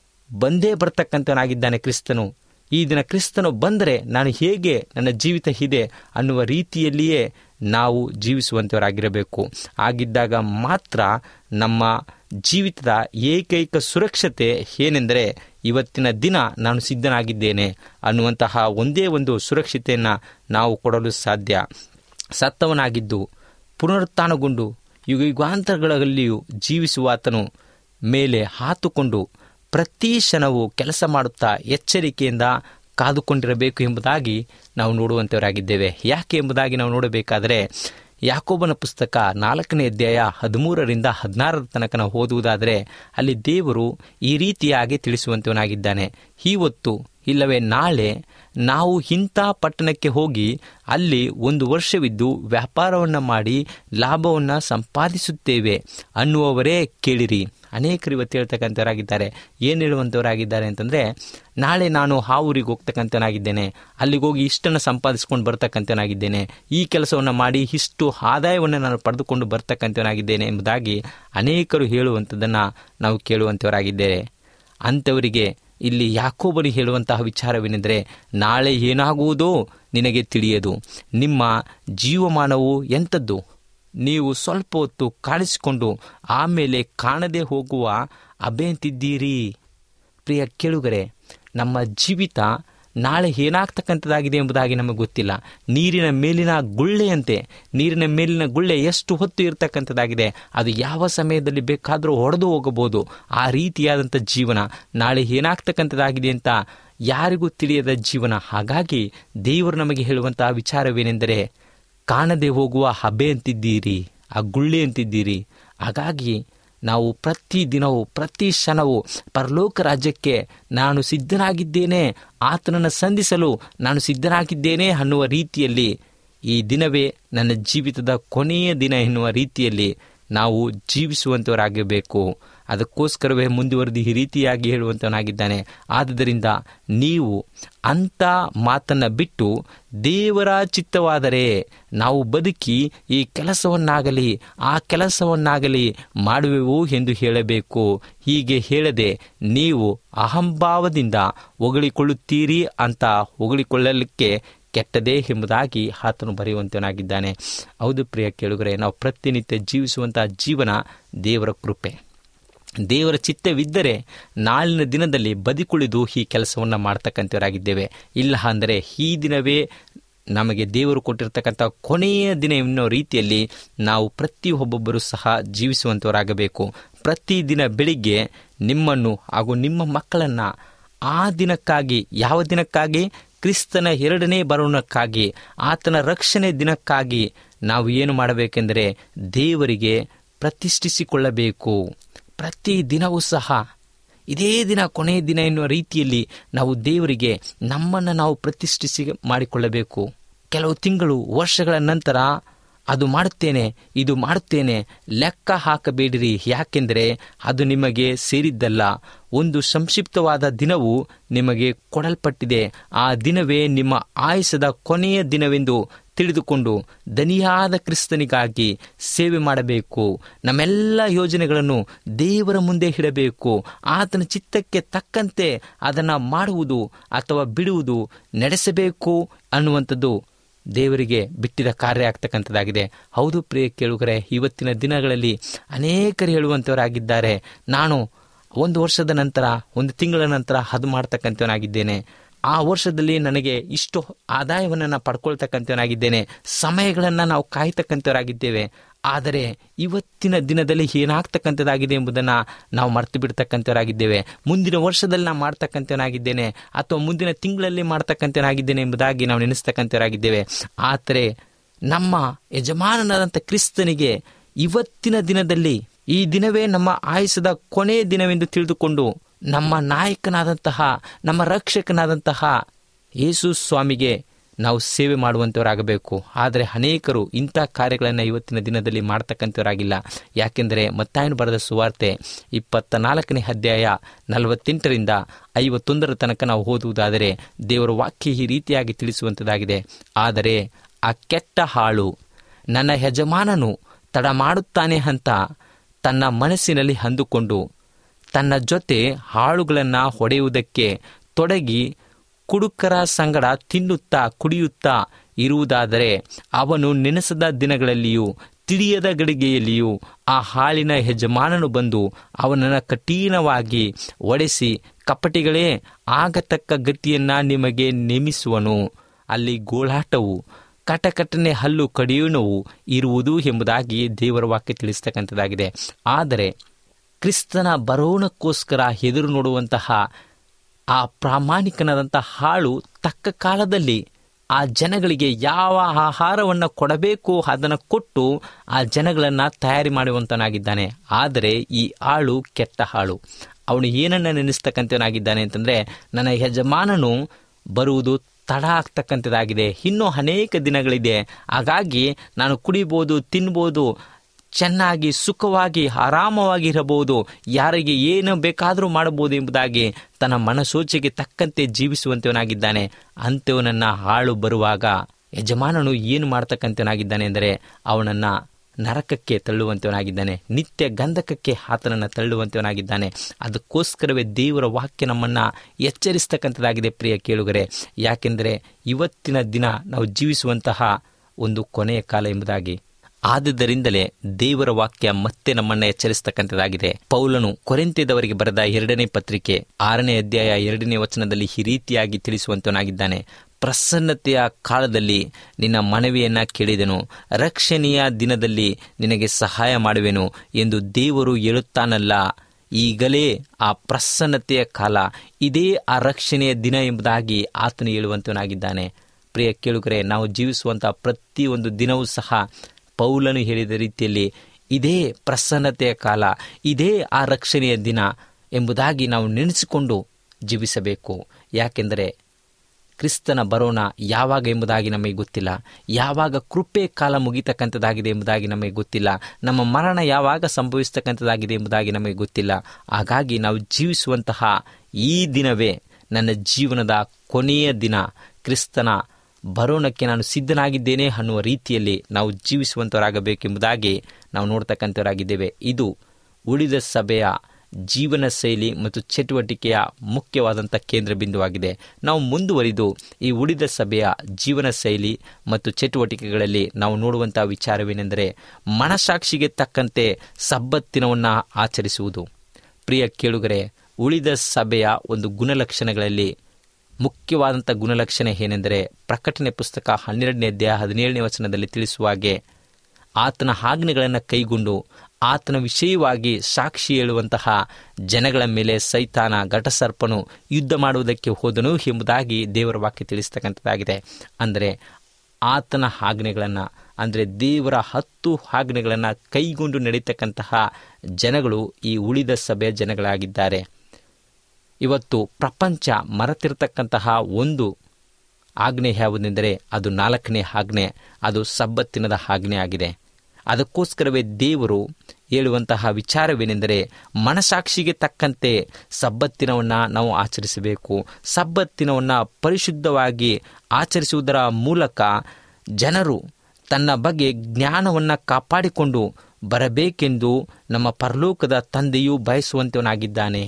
ಬಂದೇ ಬರ್ತಕ್ಕಂಥವನಾಗಿದ್ದಾನೆ ಕ್ರಿಸ್ತನು ಈ ದಿನ ಕ್ರಿಸ್ತನು ಬಂದರೆ ನಾನು ಹೇಗೆ ನನ್ನ ಜೀವಿತ ಇದೆ ಅನ್ನುವ ರೀತಿಯಲ್ಲಿಯೇ ನಾವು ಜೀವಿಸುವಂಥವರಾಗಿರಬೇಕು ಆಗಿದ್ದಾಗ ಮಾತ್ರ ನಮ್ಮ ಜೀವಿತದ ಏಕೈಕ ಸುರಕ್ಷತೆ ಏನೆಂದರೆ ಇವತ್ತಿನ ದಿನ ನಾನು ಸಿದ್ಧನಾಗಿದ್ದೇನೆ ಅನ್ನುವಂತಹ ಒಂದೇ ಒಂದು ಸುರಕ್ಷತೆಯನ್ನು ನಾವು ಕೊಡಲು ಸಾಧ್ಯ ಸತ್ತವನಾಗಿದ್ದು ಪುನರುತ್ಥಾನಗೊಂಡು ಯುಗ ಯುಗಾಂತರಗಳಲ್ಲಿಯೂ ಜೀವಿಸುವಾತನು ಮೇಲೆ ಹಾತುಕೊಂಡು ಪ್ರತಿ ಕ್ಷಣವೂ ಕೆಲಸ ಮಾಡುತ್ತಾ ಎಚ್ಚರಿಕೆಯಿಂದ ಕಾದುಕೊಂಡಿರಬೇಕು ಎಂಬುದಾಗಿ ನಾವು ನೋಡುವಂಥವರಾಗಿದ್ದೇವೆ ಯಾಕೆ ಎಂಬುದಾಗಿ ನಾವು ನೋಡಬೇಕಾದರೆ ಯಾಕೋಬನ ಪುಸ್ತಕ ನಾಲ್ಕನೇ ಅಧ್ಯಾಯ ಹದಿಮೂರರಿಂದ ಹದಿನಾರರ ತನಕ ನಾವು ಓದುವುದಾದರೆ ಅಲ್ಲಿ ದೇವರು ಈ ರೀತಿಯಾಗಿ ತಿಳಿಸುವಂತವನಾಗಿದ್ದಾನೆ ಇವತ್ತು ಇಲ್ಲವೇ ನಾಳೆ ನಾವು ಇಂಥ ಪಟ್ಟಣಕ್ಕೆ ಹೋಗಿ ಅಲ್ಲಿ ಒಂದು ವರ್ಷವಿದ್ದು ವ್ಯಾಪಾರವನ್ನು ಮಾಡಿ ಲಾಭವನ್ನು ಸಂಪಾದಿಸುತ್ತೇವೆ ಅನ್ನುವವರೇ ಕೇಳಿರಿ ಅನೇಕರು ಇವತ್ತು ಹೇಳ್ತಕ್ಕಂಥವರಾಗಿದ್ದಾರೆ ಏನು ಹೇಳುವಂಥವರಾಗಿದ್ದಾರೆ ಅಂತಂದರೆ ನಾಳೆ ನಾನು ಆ ಊರಿಗೆ ಹೋಗ್ತಕ್ಕಂಥನಾಗಿದ್ದೇನೆ ಅಲ್ಲಿಗೆ ಹೋಗಿ ಇಷ್ಟನ್ನು ಸಂಪಾದಿಸ್ಕೊಂಡು ಬರ್ತಕ್ಕಂಥನಾಗಿದ್ದೇನೆ ಈ ಕೆಲಸವನ್ನು ಮಾಡಿ ಇಷ್ಟು ಆದಾಯವನ್ನು ನಾನು ಪಡೆದುಕೊಂಡು ಬರ್ತಕ್ಕಂಥವನಾಗಿದ್ದೇನೆ ಎಂಬುದಾಗಿ ಅನೇಕರು ಹೇಳುವಂಥದ್ದನ್ನು ನಾವು ಕೇಳುವಂಥವರಾಗಿದ್ದೇವೆ ಅಂಥವರಿಗೆ ಇಲ್ಲಿ ಯಾಕೋಬನಿ ಹೇಳುವಂತಹ ವಿಚಾರವೇನೆಂದರೆ ನಾಳೆ ಏನಾಗುವುದೋ ನಿನಗೆ ತಿಳಿಯದು ನಿಮ್ಮ ಜೀವಮಾನವು ಎಂಥದ್ದು ನೀವು ಸ್ವಲ್ಪ ಹೊತ್ತು ಕಾಣಿಸಿಕೊಂಡು ಆಮೇಲೆ ಕಾಣದೆ ಹೋಗುವ ಅಭೆಂತಿದ್ದೀರಿ ಪ್ರಿಯ ಕೇಳುಗರೆ ನಮ್ಮ ಜೀವಿತ ನಾಳೆ ಏನಾಗ್ತಕ್ಕಂಥದ್ದಾಗಿದೆ ಎಂಬುದಾಗಿ ನಮಗೆ ಗೊತ್ತಿಲ್ಲ ನೀರಿನ ಮೇಲಿನ ಗುಳ್ಳೆಯಂತೆ ನೀರಿನ ಮೇಲಿನ ಗುಳ್ಳೆ ಎಷ್ಟು ಹೊತ್ತು ಇರತಕ್ಕಂಥದ್ದಾಗಿದೆ ಅದು ಯಾವ ಸಮಯದಲ್ಲಿ ಬೇಕಾದರೂ ಹೊಡೆದು ಹೋಗಬಹುದು ಆ ರೀತಿಯಾದಂಥ ಜೀವನ ನಾಳೆ ಏನಾಗ್ತಕ್ಕಂಥದ್ದಾಗಿದೆ ಅಂತ ಯಾರಿಗೂ ತಿಳಿಯದ ಜೀವನ ಹಾಗಾಗಿ ದೇವರು ನಮಗೆ ಹೇಳುವಂತಹ ವಿಚಾರವೇನೆಂದರೆ ಕಾಣದೆ ಹೋಗುವ ಹಬೆ ಅಂತಿದ್ದೀರಿ ಆ ಗುಳ್ಳೆ ಅಂತಿದ್ದೀರಿ ಹಾಗಾಗಿ ನಾವು ಪ್ರತಿ ದಿನವೂ ಪ್ರತಿ ಕ್ಷಣವೂ ಪರಲೋಕ ರಾಜ್ಯಕ್ಕೆ ನಾನು ಸಿದ್ಧನಾಗಿದ್ದೇನೆ ಆತನನ್ನು ಸಂಧಿಸಲು ನಾನು ಸಿದ್ಧನಾಗಿದ್ದೇನೆ ಅನ್ನುವ ರೀತಿಯಲ್ಲಿ ಈ ದಿನವೇ ನನ್ನ ಜೀವಿತದ ಕೊನೆಯ ದಿನ ಎನ್ನುವ ರೀತಿಯಲ್ಲಿ ನಾವು ಜೀವಿಸುವಂಥವರಾಗಬೇಕು ಅದಕ್ಕೋಸ್ಕರವೇ ಮುಂದುವರೆದು ಈ ರೀತಿಯಾಗಿ ಹೇಳುವಂತವನಾಗಿದ್ದಾನೆ ಆದುದರಿಂದ ನೀವು ಅಂಥ ಮಾತನ್ನು ಬಿಟ್ಟು ದೇವರ ಚಿತ್ತವಾದರೆ ನಾವು ಬದುಕಿ ಈ ಕೆಲಸವನ್ನಾಗಲಿ ಆ ಕೆಲಸವನ್ನಾಗಲಿ ಮಾಡುವೆವು ಎಂದು ಹೇಳಬೇಕು ಹೀಗೆ ಹೇಳದೆ ನೀವು ಅಹಂಭಾವದಿಂದ ಹೊಗಳಿಕೊಳ್ಳುತ್ತೀರಿ ಅಂತ ಹೊಗಳಿಕೊಳ್ಳಲಿಕ್ಕೆ ಕೆಟ್ಟದೇ ಎಂಬುದಾಗಿ ಆತನು ಬರೆಯುವಂತನಾಗಿದ್ದಾನೆ ಹೌದು ಪ್ರಿಯ ಕೇಳುಗರೆ ನಾವು ಪ್ರತಿನಿತ್ಯ ಜೀವಿಸುವಂತಹ ಜೀವನ ದೇವರ ಕೃಪೆ ದೇವರ ಚಿತ್ತವಿದ್ದರೆ ನಾಳಿನ ದಿನದಲ್ಲಿ ಬದಿಕುಳಿದು ಈ ಕೆಲಸವನ್ನು ಮಾಡ್ತಕ್ಕಂಥವರಾಗಿದ್ದೇವೆ ಇಲ್ಲ ಅಂದರೆ ಈ ದಿನವೇ ನಮಗೆ ದೇವರು ಕೊಟ್ಟಿರ್ತಕ್ಕಂಥ ಕೊನೆಯ ದಿನ ಎನ್ನೋ ರೀತಿಯಲ್ಲಿ ನಾವು ಪ್ರತಿಯೊಬ್ಬೊಬ್ಬರು ಸಹ ಜೀವಿಸುವಂಥವರಾಗಬೇಕು ಪ್ರತಿದಿನ ಬೆಳಿಗ್ಗೆ ನಿಮ್ಮನ್ನು ಹಾಗೂ ನಿಮ್ಮ ಮಕ್ಕಳನ್ನು ಆ ದಿನಕ್ಕಾಗಿ ಯಾವ ದಿನಕ್ಕಾಗಿ ಕ್ರಿಸ್ತನ ಎರಡನೇ ಬರೋಣಕ್ಕಾಗಿ ಆತನ ರಕ್ಷಣೆ ದಿನಕ್ಕಾಗಿ ನಾವು ಏನು ಮಾಡಬೇಕೆಂದರೆ ದೇವರಿಗೆ ಪ್ರತಿಷ್ಠಿಸಿಕೊಳ್ಳಬೇಕು ಪ್ರತಿ ದಿನವೂ ಸಹ ಇದೇ ದಿನ ಕೊನೆಯ ದಿನ ಎನ್ನುವ ರೀತಿಯಲ್ಲಿ ನಾವು ದೇವರಿಗೆ ನಮ್ಮನ್ನು ನಾವು ಪ್ರತಿಷ್ಠಿಸಿ ಮಾಡಿಕೊಳ್ಳಬೇಕು ಕೆಲವು ತಿಂಗಳು ವರ್ಷಗಳ ನಂತರ ಅದು ಮಾಡುತ್ತೇನೆ ಇದು ಮಾಡುತ್ತೇನೆ ಲೆಕ್ಕ ಹಾಕಬೇಡಿರಿ ಯಾಕೆಂದರೆ ಅದು ನಿಮಗೆ ಸೇರಿದ್ದಲ್ಲ ಒಂದು ಸಂಕ್ಷಿಪ್ತವಾದ ದಿನವು ನಿಮಗೆ ಕೊಡಲ್ಪಟ್ಟಿದೆ ಆ ದಿನವೇ ನಿಮ್ಮ ಆಯಸದ ಕೊನೆಯ ದಿನವೆಂದು ತಿಳಿದುಕೊಂಡು ದನಿಯಾದ ಕ್ರಿಸ್ತನಿಗಾಗಿ ಸೇವೆ ಮಾಡಬೇಕು ನಮ್ಮೆಲ್ಲ ಯೋಜನೆಗಳನ್ನು ದೇವರ ಮುಂದೆ ಇಡಬೇಕು ಆತನ ಚಿತ್ತಕ್ಕೆ ತಕ್ಕಂತೆ ಅದನ್ನು ಮಾಡುವುದು ಅಥವಾ ಬಿಡುವುದು ನಡೆಸಬೇಕು ಅನ್ನುವಂಥದ್ದು ದೇವರಿಗೆ ಬಿಟ್ಟಿದ ಕಾರ್ಯ ಆಗ್ತಕ್ಕಂಥದ್ದಾಗಿದೆ ಹೌದು ಪ್ರಿಯ ಕೇಳುಗರೆ ಇವತ್ತಿನ ದಿನಗಳಲ್ಲಿ ಅನೇಕರು ಹೇಳುವಂಥವರಾಗಿದ್ದಾರೆ ನಾನು ಒಂದು ವರ್ಷದ ನಂತರ ಒಂದು ತಿಂಗಳ ನಂತರ ಅದು ಮಾಡ್ತಕ್ಕಂಥವನಾಗಿದ್ದೇನೆ ಆ ವರ್ಷದಲ್ಲಿ ನನಗೆ ಇಷ್ಟು ಆದಾಯವನ್ನು ನಾನು ಪಡ್ಕೊಳ್ತಕ್ಕಂಥವನಾಗಿದ್ದೇನೆ ಸಮಯಗಳನ್ನು ನಾವು ಕಾಯ್ತಕ್ಕಂಥವರಾಗಿದ್ದೇವೆ ಆದರೆ ಇವತ್ತಿನ ದಿನದಲ್ಲಿ ಏನಾಗ್ತಕ್ಕಂಥದ್ದಾಗಿದೆ ಎಂಬುದನ್ನು ನಾವು ಮರ್ತು ಬಿಡ್ತಕ್ಕಂಥವರಾಗಿದ್ದೇವೆ ಮುಂದಿನ ವರ್ಷದಲ್ಲಿ ನಾನು ಮಾಡ್ತಕ್ಕಂಥವನಾಗಿದ್ದೇನೆ ಅಥವಾ ಮುಂದಿನ ತಿಂಗಳಲ್ಲಿ ಮಾಡ್ತಕ್ಕಂಥವನಾಗಿದ್ದೇನೆ ಎಂಬುದಾಗಿ ನಾವು ನೆನೆಸ್ತಕ್ಕಂಥವರಾಗಿದ್ದೇವೆ ಆದರೆ ನಮ್ಮ ಯಜಮಾನನಾದಂಥ ಕ್ರಿಸ್ತನಿಗೆ ಇವತ್ತಿನ ದಿನದಲ್ಲಿ ಈ ದಿನವೇ ನಮ್ಮ ಆಯುಸದ ಕೊನೆಯ ದಿನವೆಂದು ತಿಳಿದುಕೊಂಡು ನಮ್ಮ ನಾಯಕನಾದಂತಹ ನಮ್ಮ ರಕ್ಷಕನಾದಂತಹ ಯೇಸು ಸ್ವಾಮಿಗೆ ನಾವು ಸೇವೆ ಮಾಡುವಂಥವರಾಗಬೇಕು ಆದರೆ ಅನೇಕರು ಇಂಥ ಕಾರ್ಯಗಳನ್ನು ಇವತ್ತಿನ ದಿನದಲ್ಲಿ ಮಾಡ್ತಕ್ಕಂಥವರಾಗಿಲ್ಲ ಯಾಕೆಂದರೆ ಮತ್ತಾಯನು ಬರೆದ ಸುವಾರ್ತೆ ಇಪ್ಪತ್ತ ನಾಲ್ಕನೇ ಅಧ್ಯಾಯ ನಲವತ್ತೆಂಟರಿಂದ ಐವತ್ತೊಂದರ ತನಕ ನಾವು ಓದುವುದಾದರೆ ದೇವರ ವಾಕ್ಯ ಈ ರೀತಿಯಾಗಿ ತಿಳಿಸುವಂಥದ್ದಾಗಿದೆ ಆದರೆ ಆ ಕೆಟ್ಟ ಹಾಳು ನನ್ನ ಯಜಮಾನನು ತಡ ಮಾಡುತ್ತಾನೆ ಅಂತ ತನ್ನ ಮನಸ್ಸಿನಲ್ಲಿ ಅಂದುಕೊಂಡು ತನ್ನ ಜೊತೆ ಹಾಳುಗಳನ್ನು ಹೊಡೆಯುವುದಕ್ಕೆ ತೊಡಗಿ ಕುಡುಕರ ಸಂಗಡ ತಿನ್ನುತ್ತಾ ಕುಡಿಯುತ್ತಾ ಇರುವುದಾದರೆ ಅವನು ನೆನೆಸದ ದಿನಗಳಲ್ಲಿಯೂ ತಿಳಿಯದ ಗಳಿಗೆಯಲ್ಲಿಯೂ ಆ ಹಾಳಿನ ಯಜಮಾನನು ಬಂದು ಅವನನ್ನು ಕಠಿಣವಾಗಿ ಒಡೆಸಿ ಕಪಟಿಗಳೇ ಆಗತಕ್ಕ ಗತಿಯನ್ನ ನಿಮಗೆ ನೇಮಿಸುವನು ಅಲ್ಲಿ ಗೋಳಾಟವು ಕಟಕಟನೆ ಹಲ್ಲು ಕಡಿಯುಣವು ಇರುವುದು ಎಂಬುದಾಗಿ ದೇವರ ವಾಕ್ಯ ತಿಳಿಸ್ತಕ್ಕಂಥದ್ದಾಗಿದೆ ಆದರೆ ಕ್ರಿಸ್ತನ ಬರೋಣಕ್ಕೋಸ್ಕರ ಎದುರು ನೋಡುವಂತಹ ಆ ಪ್ರಾಮಾಣಿಕನಾದಂಥ ಹಾಳು ತಕ್ಕ ಕಾಲದಲ್ಲಿ ಆ ಜನಗಳಿಗೆ ಯಾವ ಆಹಾರವನ್ನು ಕೊಡಬೇಕು ಅದನ್ನು ಕೊಟ್ಟು ಆ ಜನಗಳನ್ನು ತಯಾರಿ ಮಾಡುವಂತನಾಗಿದ್ದಾನೆ ಆದರೆ ಈ ಆಳು ಕೆಟ್ಟ ಹಾಳು ಅವನು ಏನನ್ನ ನೆನೆಸ್ತಕ್ಕಂಥವನಾಗಿದ್ದಾನೆ ಅಂತಂದರೆ ನನ್ನ ಯಜಮಾನನು ಬರುವುದು ತಡ ಆಗ್ತಕ್ಕಂಥದ್ದಾಗಿದೆ ಇನ್ನೂ ಅನೇಕ ದಿನಗಳಿದೆ ಹಾಗಾಗಿ ನಾನು ಕುಡಿಬೋದು ತಿನ್ಬೋದು ಚೆನ್ನಾಗಿ ಸುಖವಾಗಿ ಆರಾಮವಾಗಿ ಇರಬಹುದು ಯಾರಿಗೆ ಏನು ಬೇಕಾದರೂ ಮಾಡಬಹುದು ಎಂಬುದಾಗಿ ತನ್ನ ಮನಸೋಚೆಗೆ ತಕ್ಕಂತೆ ಜೀವಿಸುವಂತವನಾಗಿದ್ದಾನೆ ಅಂಥವನನ್ನ ಹಾಳು ಬರುವಾಗ ಯಜಮಾನನು ಏನು ಮಾಡ್ತಕ್ಕಂಥವನಾಗಿದ್ದಾನೆ ಅಂದರೆ ಅವನನ್ನ ನರಕಕ್ಕೆ ತಳ್ಳುವಂತವನಾಗಿದ್ದಾನೆ ನಿತ್ಯ ಗಂಧಕಕ್ಕೆ ಆತನನ್ನು ತಳ್ಳುವಂತವನಾಗಿದ್ದಾನೆ ಅದಕ್ಕೋಸ್ಕರವೇ ದೇವರ ವಾಕ್ಯ ನಮ್ಮನ್ನು ಎಚ್ಚರಿಸ್ತಕ್ಕಂಥದ್ದಾಗಿದೆ ಪ್ರಿಯ ಕೇಳುಗರೆ ಯಾಕೆಂದರೆ ಇವತ್ತಿನ ದಿನ ನಾವು ಜೀವಿಸುವಂತಹ ಒಂದು ಕೊನೆಯ ಕಾಲ ಎಂಬುದಾಗಿ ಆದುದರಿಂದಲೇ ದೇವರ ವಾಕ್ಯ ಮತ್ತೆ ನಮ್ಮನ್ನ ಎಚ್ಚರಿಸತಕ್ಕಂಥದ್ದಾಗಿದೆ ಪೌಲನು ಕೊರೆಂತ್ಯದವರಿಗೆ ಬರೆದ ಎರಡನೇ ಪತ್ರಿಕೆ ಆರನೇ ಅಧ್ಯಾಯ ಎರಡನೇ ವಚನದಲ್ಲಿ ಈ ರೀತಿಯಾಗಿ ತಿಳಿಸುವಂತನಾಗಿದ್ದಾನೆ ಪ್ರಸನ್ನತೆಯ ಕಾಲದಲ್ಲಿ ನಿನ್ನ ಮನವಿಯನ್ನ ಕೇಳಿದೆನು ರಕ್ಷಣೆಯ ದಿನದಲ್ಲಿ ನಿನಗೆ ಸಹಾಯ ಮಾಡುವೆನು ಎಂದು ದೇವರು ಹೇಳುತ್ತಾನಲ್ಲ ಈಗಲೇ ಆ ಪ್ರಸನ್ನತೆಯ ಕಾಲ ಇದೇ ಆ ರಕ್ಷಣೆಯ ದಿನ ಎಂಬುದಾಗಿ ಆತನು ಹೇಳುವಂತನಾಗಿದ್ದಾನೆ ಪ್ರಿಯ ಕೇಳುಗರೆ ನಾವು ಜೀವಿಸುವಂತಹ ಪ್ರತಿಯೊಂದು ದಿನವೂ ಸಹ ಪೌಲನು ಹೇಳಿದ ರೀತಿಯಲ್ಲಿ ಇದೇ ಪ್ರಸನ್ನತೆಯ ಕಾಲ ಇದೇ ಆ ರಕ್ಷಣೆಯ ದಿನ ಎಂಬುದಾಗಿ ನಾವು ನೆನೆಸಿಕೊಂಡು ಜೀವಿಸಬೇಕು ಯಾಕೆಂದರೆ ಕ್ರಿಸ್ತನ ಬರೋಣ ಯಾವಾಗ ಎಂಬುದಾಗಿ ನಮಗೆ ಗೊತ್ತಿಲ್ಲ ಯಾವಾಗ ಕೃಪೆ ಕಾಲ ಮುಗಿತಕ್ಕಂಥದ್ದಾಗಿದೆ ಎಂಬುದಾಗಿ ನಮಗೆ ಗೊತ್ತಿಲ್ಲ ನಮ್ಮ ಮರಣ ಯಾವಾಗ ಸಂಭವಿಸ್ತಕ್ಕಂಥದ್ದಾಗಿದೆ ಎಂಬುದಾಗಿ ನಮಗೆ ಗೊತ್ತಿಲ್ಲ ಹಾಗಾಗಿ ನಾವು ಜೀವಿಸುವಂತಹ ಈ ದಿನವೇ ನನ್ನ ಜೀವನದ ಕೊನೆಯ ದಿನ ಕ್ರಿಸ್ತನ ಬರೋಣಕ್ಕೆ ನಾನು ಸಿದ್ಧನಾಗಿದ್ದೇನೆ ಅನ್ನುವ ರೀತಿಯಲ್ಲಿ ನಾವು ಜೀವಿಸುವಂತವರಾಗಬೇಕೆಂಬುದಾಗಿ ನಾವು ನೋಡ್ತಕ್ಕಂಥವರಾಗಿದ್ದೇವೆ ಇದು ಉಳಿದ ಸಭೆಯ ಜೀವನ ಶೈಲಿ ಮತ್ತು ಚಟುವಟಿಕೆಯ ಮುಖ್ಯವಾದಂಥ ಕೇಂದ್ರ ಬಿಂದುವಾಗಿದೆ ನಾವು ಮುಂದುವರಿದು ಈ ಉಳಿದ ಸಭೆಯ ಜೀವನ ಶೈಲಿ ಮತ್ತು ಚಟುವಟಿಕೆಗಳಲ್ಲಿ ನಾವು ನೋಡುವಂತಹ ವಿಚಾರವೇನೆಂದರೆ ಮನಸಾಕ್ಷಿಗೆ ತಕ್ಕಂತೆ ಸಬ್ಬತ್ತಿನವನ್ನು ಆಚರಿಸುವುದು ಪ್ರಿಯ ಕೇಳುಗರೆ ಉಳಿದ ಸಭೆಯ ಒಂದು ಗುಣಲಕ್ಷಣಗಳಲ್ಲಿ ಮುಖ್ಯವಾದಂಥ ಗುಣಲಕ್ಷಣ ಏನೆಂದರೆ ಪ್ರಕಟಣೆ ಪುಸ್ತಕ ಹನ್ನೆರಡನೇ ಅಧ್ಯಾಯ ಹದಿನೇಳನೇ ವಚನದಲ್ಲಿ ತಿಳಿಸುವ ಹಾಗೆ ಆತನ ಆಜ್ಞೆಗಳನ್ನು ಕೈಗೊಂಡು ಆತನ ವಿಷಯವಾಗಿ ಸಾಕ್ಷಿ ಹೇಳುವಂತಹ ಜನಗಳ ಮೇಲೆ ಸೈತಾನ ಘಟಸರ್ಪನು ಯುದ್ಧ ಮಾಡುವುದಕ್ಕೆ ಹೋದನು ಎಂಬುದಾಗಿ ದೇವರ ವಾಕ್ಯ ತಿಳಿಸ್ತಕ್ಕಂಥದ್ದಾಗಿದೆ ಅಂದರೆ ಆತನ ಆಜ್ಞೆಗಳನ್ನು ಅಂದರೆ ದೇವರ ಹತ್ತು ಆಜ್ಞೆಗಳನ್ನು ಕೈಗೊಂಡು ನಡೀತಕ್ಕಂತಹ ಜನಗಳು ಈ ಉಳಿದ ಸಭೆಯ ಜನಗಳಾಗಿದ್ದಾರೆ ಇವತ್ತು ಪ್ರಪಂಚ ಮರೆತಿರತಕ್ಕಂತಹ ಒಂದು ಆಜ್ಞೆ ಯಾವುದೆಂದರೆ ಅದು ನಾಲ್ಕನೇ ಆಜ್ಞೆ ಅದು ಸಬ್ಬತ್ತಿನದ ಆಜ್ಞೆ ಆಗಿದೆ ಅದಕ್ಕೋಸ್ಕರವೇ ದೇವರು ಹೇಳುವಂತಹ ವಿಚಾರವೇನೆಂದರೆ ಮನಸಾಕ್ಷಿಗೆ ತಕ್ಕಂತೆ ಸಬ್ಬತ್ತಿನವನ್ನು ನಾವು ಆಚರಿಸಬೇಕು ಸಬ್ಬತ್ತಿನವನ್ನು ಪರಿಶುದ್ಧವಾಗಿ ಆಚರಿಸುವುದರ ಮೂಲಕ ಜನರು ತನ್ನ ಬಗ್ಗೆ ಜ್ಞಾನವನ್ನು ಕಾಪಾಡಿಕೊಂಡು ಬರಬೇಕೆಂದು ನಮ್ಮ ಪರಲೋಕದ ತಂದೆಯು ಬಯಸುವಂತವನಾಗಿದ್ದಾನೆ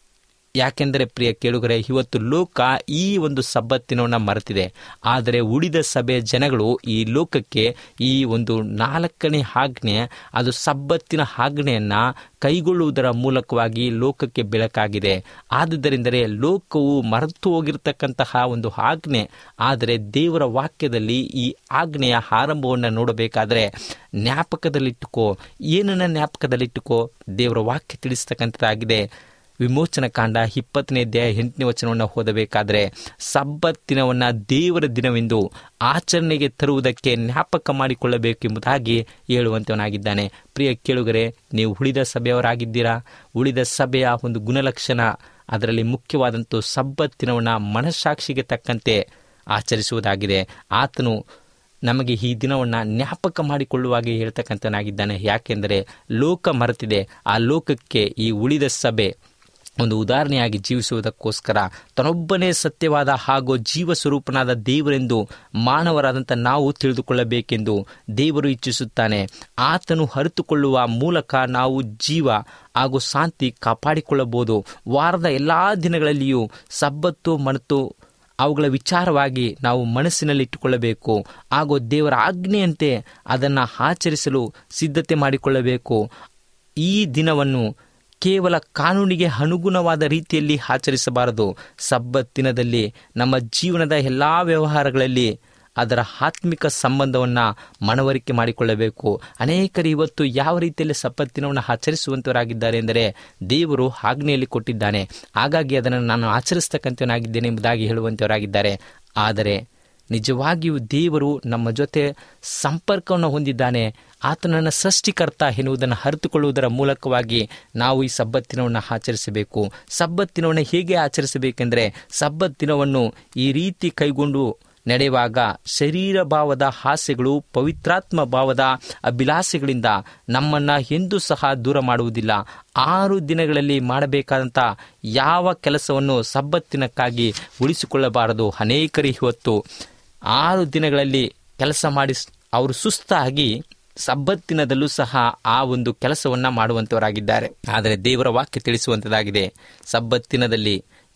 ಯಾಕೆಂದರೆ ಪ್ರಿಯ ಕೇಳುಗರೆ ಇವತ್ತು ಲೋಕ ಈ ಒಂದು ಸಬ್ಬತ್ತಿನವನ್ನು ಮರೆತಿದೆ ಆದರೆ ಉಳಿದ ಸಭೆಯ ಜನಗಳು ಈ ಲೋಕಕ್ಕೆ ಈ ಒಂದು ನಾಲ್ಕನೇ ಆಜ್ಞೆ ಅದು ಸಬ್ಬತ್ತಿನ ಆಜ್ಞೆಯನ್ನು ಕೈಗೊಳ್ಳುವುದರ ಮೂಲಕವಾಗಿ ಲೋಕಕ್ಕೆ ಬೆಳಕಾಗಿದೆ ಆದುದರಿಂದಲೇ ಲೋಕವು ಮರೆತು ಹೋಗಿರತಕ್ಕಂತಹ ಒಂದು ಆಜ್ಞೆ ಆದರೆ ದೇವರ ವಾಕ್ಯದಲ್ಲಿ ಈ ಆಜ್ಞೆಯ ಆರಂಭವನ್ನು ನೋಡಬೇಕಾದರೆ ಜ್ಞಾಪಕದಲ್ಲಿಟ್ಟುಕೋ ಏನನ್ನ ಜ್ಞಾಪಕದಲ್ಲಿಟ್ಟುಕೋ ದೇವರ ವಾಕ್ಯ ತಿಳಿಸ್ತಕ್ಕಂಥದ್ದಾಗಿದೆ ವಿಮೋಚನ ಕಾಂಡ ಇಪ್ಪತ್ತನೇ ಅಧ್ಯಾಯ ಎಂಟನೇ ವಚನವನ್ನು ಓದಬೇಕಾದರೆ ಸಬ್ಬತ್ತಿನವನ್ನು ದೇವರ ದಿನವೆಂದು ಆಚರಣೆಗೆ ತರುವುದಕ್ಕೆ ಜ್ಞಾಪಕ ಮಾಡಿಕೊಳ್ಳಬೇಕೆಂಬುದಾಗಿ ಹೇಳುವಂತವನಾಗಿದ್ದಾನೆ ಪ್ರಿಯ ಕೇಳುಗರೆ ನೀವು ಉಳಿದ ಸಭೆಯವರಾಗಿದ್ದೀರಾ ಉಳಿದ ಸಭೆಯ ಒಂದು ಗುಣಲಕ್ಷಣ ಅದರಲ್ಲಿ ಮುಖ್ಯವಾದಂಥ ಸಬ್ಬತ್ತಿನವನ್ನು ಮನಸ್ಸಾಕ್ಷಿಗೆ ತಕ್ಕಂತೆ ಆಚರಿಸುವುದಾಗಿದೆ ಆತನು ನಮಗೆ ಈ ದಿನವನ್ನು ಜ್ಞಾಪಕ ಮಾಡಿಕೊಳ್ಳುವಾಗೆ ಹೇಳ್ತಕ್ಕಂಥನಾಗಿದ್ದಾನೆ ಯಾಕೆಂದರೆ ಲೋಕ ಮರೆತಿದೆ ಆ ಲೋಕಕ್ಕೆ ಈ ಉಳಿದ ಸಭೆ ಒಂದು ಉದಾಹರಣೆಯಾಗಿ ಜೀವಿಸುವುದಕ್ಕೋಸ್ಕರ ತನ್ನೊಬ್ಬನೇ ಸತ್ಯವಾದ ಹಾಗೂ ಜೀವ ಸ್ವರೂಪನಾದ ದೇವರೆಂದು ಮಾನವರಾದಂಥ ನಾವು ತಿಳಿದುಕೊಳ್ಳಬೇಕೆಂದು ದೇವರು ಇಚ್ಛಿಸುತ್ತಾನೆ ಆತನು ಅರಿತುಕೊಳ್ಳುವ ಮೂಲಕ ನಾವು ಜೀವ ಹಾಗೂ ಶಾಂತಿ ಕಾಪಾಡಿಕೊಳ್ಳಬಹುದು ವಾರದ ಎಲ್ಲ ದಿನಗಳಲ್ಲಿಯೂ ಸಬ್ಬತ್ತು ಮತ್ತು ಅವುಗಳ ವಿಚಾರವಾಗಿ ನಾವು ಮನಸ್ಸಿನಲ್ಲಿಟ್ಟುಕೊಳ್ಳಬೇಕು ಹಾಗೂ ದೇವರ ಆಜ್ಞೆಯಂತೆ ಅದನ್ನು ಆಚರಿಸಲು ಸಿದ್ಧತೆ ಮಾಡಿಕೊಳ್ಳಬೇಕು ಈ ದಿನವನ್ನು ಕೇವಲ ಕಾನೂನಿಗೆ ಅನುಗುಣವಾದ ರೀತಿಯಲ್ಲಿ ಆಚರಿಸಬಾರದು ಸಬ್ಬತ್ತಿನದಲ್ಲಿ ನಮ್ಮ ಜೀವನದ ಎಲ್ಲ ವ್ಯವಹಾರಗಳಲ್ಲಿ ಅದರ ಆತ್ಮಿಕ ಸಂಬಂಧವನ್ನು ಮನವರಿಕೆ ಮಾಡಿಕೊಳ್ಳಬೇಕು ಅನೇಕರು ಇವತ್ತು ಯಾವ ರೀತಿಯಲ್ಲಿ ಸಬ್ಬತ್ತಿನವನ್ನು ಆಚರಿಸುವಂತವರಾಗಿದ್ದಾರೆ ಎಂದರೆ ದೇವರು ಆಜ್ಞೆಯಲ್ಲಿ ಕೊಟ್ಟಿದ್ದಾನೆ ಹಾಗಾಗಿ ಅದನ್ನು ನಾನು ಆಚರಿಸ್ತಕ್ಕಂಥವನಾಗಿದ್ದೇನೆ ಎಂಬುದಾಗಿ ಹೇಳುವಂಥವರಾಗಿದ್ದಾರೆ ಆದರೆ ನಿಜವಾಗಿಯೂ ದೇವರು ನಮ್ಮ ಜೊತೆ ಸಂಪರ್ಕವನ್ನು ಹೊಂದಿದ್ದಾನೆ ಆತನನ್ನು ಸೃಷ್ಟಿಕರ್ತ ಎನ್ನುವುದನ್ನು ಅರಿತುಕೊಳ್ಳುವುದರ ಮೂಲಕವಾಗಿ ನಾವು ಈ ಸಬ್ಬತ್ತಿನವನ್ನು ಆಚರಿಸಬೇಕು ಸಬ್ಬತ್ತಿನವನ್ನು ಹೇಗೆ ಆಚರಿಸಬೇಕೆಂದರೆ ಸಬ್ಬತ್ತಿನವನ್ನು ಈ ರೀತಿ ಕೈಗೊಂಡು ನಡೆಯುವಾಗ ಶರೀರ ಭಾವದ ಆಸೆಗಳು ಪವಿತ್ರಾತ್ಮ ಭಾವದ ಅಭಿಲಾಷೆಗಳಿಂದ ನಮ್ಮನ್ನು ಎಂದೂ ಸಹ ದೂರ ಮಾಡುವುದಿಲ್ಲ ಆರು ದಿನಗಳಲ್ಲಿ ಮಾಡಬೇಕಾದಂಥ ಯಾವ ಕೆಲಸವನ್ನು ಸಬ್ಬತ್ತಿನಕ್ಕಾಗಿ ಉಳಿಸಿಕೊಳ್ಳಬಾರದು ಅನೇಕರು ಇವತ್ತು ಆರು ದಿನಗಳಲ್ಲಿ ಕೆಲಸ ಮಾಡಿ ಅವರು ಸುಸ್ತಾಗಿ ಸಬ್ಬತ್ತಿನದಲ್ಲೂ ಸಹ ಆ ಒಂದು ಕೆಲಸವನ್ನ ಮಾಡುವಂತವರಾಗಿದ್ದಾರೆ ಆದರೆ ದೇವರ ವಾಕ್ಯ ತಿಳಿಸುವಂತದಾಗಿದೆ ಸಬ್ಬತ್ತಿನದಲ್ಲಿ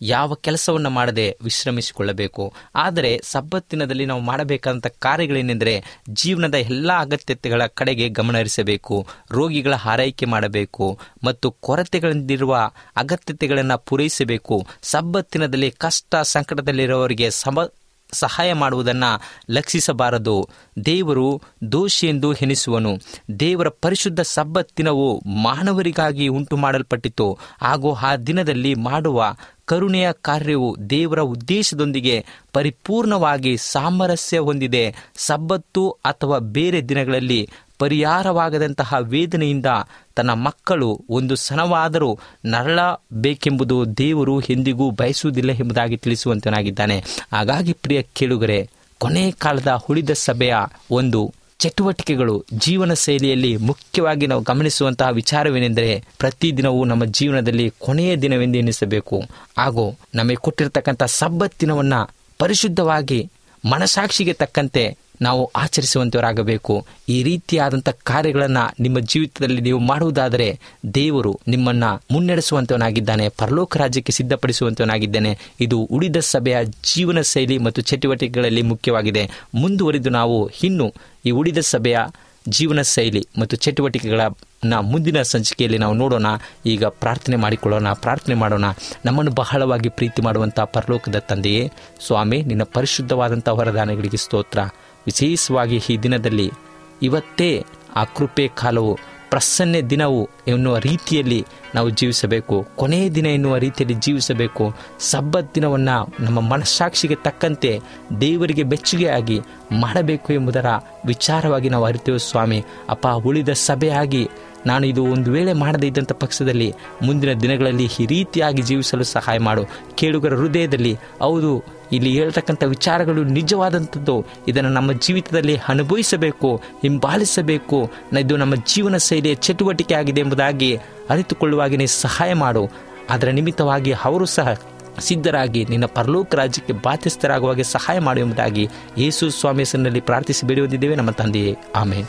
ಯಾವ ಕೆಲಸವನ್ನು ಮಾಡದೆ ವಿಶ್ರಮಿಸಿಕೊಳ್ಳಬೇಕು ಆದರೆ ಸಬ್ಬತ್ತಿನದಲ್ಲಿ ನಾವು ಮಾಡಬೇಕಾದಂಥ ಕಾರ್ಯಗಳೇನೆಂದರೆ ಜೀವನದ ಎಲ್ಲ ಅಗತ್ಯತೆಗಳ ಕಡೆಗೆ ಗಮನ ಹರಿಸಬೇಕು ರೋಗಿಗಳ ಆರೈಕೆ ಮಾಡಬೇಕು ಮತ್ತು ಕೊರತೆಗಳಿಂದಿರುವ ಅಗತ್ಯತೆಗಳನ್ನು ಪೂರೈಸಬೇಕು ಸಬ್ಬತ್ತಿನದಲ್ಲಿ ಕಷ್ಟ ಸಂಕಟದಲ್ಲಿರುವವರಿಗೆ ಸಮ ಸಹಾಯ ಮಾಡುವುದನ್ನು ಲಕ್ಷಿಸಬಾರದು ದೇವರು ದೋಷಿ ಎಂದು ಎನಿಸುವನು ದೇವರ ಪರಿಶುದ್ಧ ಸಬ್ಬತ್ತಿನವು ಮಾನವರಿಗಾಗಿ ಉಂಟು ಮಾಡಲ್ಪಟ್ಟಿತು ಹಾಗೂ ಆ ದಿನದಲ್ಲಿ ಮಾಡುವ ಕರುಣೆಯ ಕಾರ್ಯವು ದೇವರ ಉದ್ದೇಶದೊಂದಿಗೆ ಪರಿಪೂರ್ಣವಾಗಿ ಸಾಮರಸ್ಯ ಹೊಂದಿದೆ ಸಬ್ಬತ್ತು ಅಥವಾ ಬೇರೆ ದಿನಗಳಲ್ಲಿ ಪರಿಹಾರವಾಗದಂತಹ ವೇದನೆಯಿಂದ ತನ್ನ ಮಕ್ಕಳು ಒಂದು ಸನವಾದರೂ ನರಳಬೇಕೆಂಬುದು ದೇವರು ಎಂದಿಗೂ ಬಯಸುವುದಿಲ್ಲ ಎಂಬುದಾಗಿ ತಿಳಿಸುವಂತನಾಗಿದ್ದಾನೆ ಹಾಗಾಗಿ ಪ್ರಿಯ ಕೇಳುಗರೆ ಕೊನೆ ಕಾಲದ ಉಳಿದ ಸಭೆಯ ಒಂದು ಚಟುವಟಿಕೆಗಳು ಜೀವನ ಶೈಲಿಯಲ್ಲಿ ಮುಖ್ಯವಾಗಿ ನಾವು ಗಮನಿಸುವಂತಹ ವಿಚಾರವೇನೆಂದರೆ ಪ್ರತಿದಿನವೂ ನಮ್ಮ ಜೀವನದಲ್ಲಿ ಕೊನೆಯ ದಿನವೆಂದು ಎನಿಸಬೇಕು ಹಾಗೂ ನಮಗೆ ಕೊಟ್ಟಿರತಕ್ಕಂಥ ಸಬ್ಬತ್ತಿನವನ್ನ ಪರಿಶುದ್ಧವಾಗಿ ಮನಸಾಕ್ಷಿಗೆ ತಕ್ಕಂತೆ ನಾವು ಆಚರಿಸುವಂತವರಾಗಬೇಕು ಈ ರೀತಿಯಾದಂಥ ಕಾರ್ಯಗಳನ್ನು ನಿಮ್ಮ ಜೀವಿತದಲ್ಲಿ ನೀವು ಮಾಡುವುದಾದರೆ ದೇವರು ನಿಮ್ಮನ್ನ ಮುನ್ನಡೆಸುವಂತವನಾಗಿದ್ದಾನೆ ಪರಲೋಕ ರಾಜ್ಯಕ್ಕೆ ಸಿದ್ಧಪಡಿಸುವಂತವನಾಗಿದ್ದಾನೆ ಇದು ಉಳಿದ ಸಭೆಯ ಜೀವನ ಶೈಲಿ ಮತ್ತು ಚಟುವಟಿಕೆಗಳಲ್ಲಿ ಮುಖ್ಯವಾಗಿದೆ ಮುಂದುವರಿದು ನಾವು ಇನ್ನು ಈ ಉಳಿದ ಸಭೆಯ ಜೀವನ ಶೈಲಿ ಮತ್ತು ಚಟುವಟಿಕೆಗಳನ್ನ ಮುಂದಿನ ಸಂಚಿಕೆಯಲ್ಲಿ ನಾವು ನೋಡೋಣ ಈಗ ಪ್ರಾರ್ಥನೆ ಮಾಡಿಕೊಳ್ಳೋಣ ಪ್ರಾರ್ಥನೆ ಮಾಡೋಣ ನಮ್ಮನ್ನು ಬಹಳವಾಗಿ ಪ್ರೀತಿ ಮಾಡುವಂಥ ಪರಲೋಕದ ತಂದೆಯೇ ಸ್ವಾಮಿ ನಿನ್ನ ಪರಿಶುದ್ಧವಾದಂಥ ವರದಾನಗಳಿಗೆ ಸ್ತೋತ್ರ ವಿಶೇಷವಾಗಿ ಈ ದಿನದಲ್ಲಿ ಇವತ್ತೇ ಆ ಕೃಪೆ ಕಾಲವು ಪ್ರಸನ್ನ ದಿನವು ಎನ್ನುವ ರೀತಿಯಲ್ಲಿ ನಾವು ಜೀವಿಸಬೇಕು ಕೊನೆಯ ದಿನ ಎನ್ನುವ ರೀತಿಯಲ್ಲಿ ಜೀವಿಸಬೇಕು ಸಬ್ಬತ್ ದಿನವನ್ನು ನಮ್ಮ ಮನಸ್ಸಾಕ್ಷಿಗೆ ತಕ್ಕಂತೆ ದೇವರಿಗೆ ಬೆಚ್ಚುಗೆಯಾಗಿ ಮಾಡಬೇಕು ಎಂಬುದರ ವಿಚಾರವಾಗಿ ನಾವು ಅರಿತೇವೆ ಸ್ವಾಮಿ ಅಪ್ಪ ಉಳಿದ ಸಭೆಯಾಗಿ ನಾನು ಇದು ಒಂದು ವೇಳೆ ಮಾಡದೇ ಇದ್ದಂಥ ಪಕ್ಷದಲ್ಲಿ ಮುಂದಿನ ದಿನಗಳಲ್ಲಿ ಈ ರೀತಿಯಾಗಿ ಜೀವಿಸಲು ಸಹಾಯ ಮಾಡು ಕೇಳುಗರ ಹೃದಯದಲ್ಲಿ ಹೌದು ಇಲ್ಲಿ ಹೇಳ್ತಕ್ಕಂಥ ವಿಚಾರಗಳು ನಿಜವಾದಂಥದ್ದು ಇದನ್ನು ನಮ್ಮ ಜೀವಿತದಲ್ಲಿ ಅನುಭವಿಸಬೇಕು ಹಿಂಬಾಲಿಸಬೇಕು ಇದು ನಮ್ಮ ಜೀವನ ಶೈಲಿಯ ಚಟುವಟಿಕೆ ಆಗಿದೆ ಎಂಬುದಾಗಿ ಅರಿತುಕೊಳ್ಳುವಾಗೆ ನೀ ಸಹಾಯ ಮಾಡು ಅದರ ನಿಮಿತ್ತವಾಗಿ ಅವರು ಸಹ ಸಿದ್ಧರಾಗಿ ನಿನ್ನ ಪರಲೋಕ ರಾಜ್ಯಕ್ಕೆ ಬಾಧ್ಯಸ್ಥರಾಗುವಾಗೆ ಸಹಾಯ ಮಾಡು ಎಂಬುದಾಗಿ ಯೇಸು ಸ್ವಾಮಿ ಹೆಸರಿನಲ್ಲಿ ಪ್ರಾರ್ಥಿಸಿ ಬೇಡಿ ಹೊಂದಿದ್ದೇವೆ ನಮ್ಮ ತಂದೆಯೇ ಆಮೇಲೆ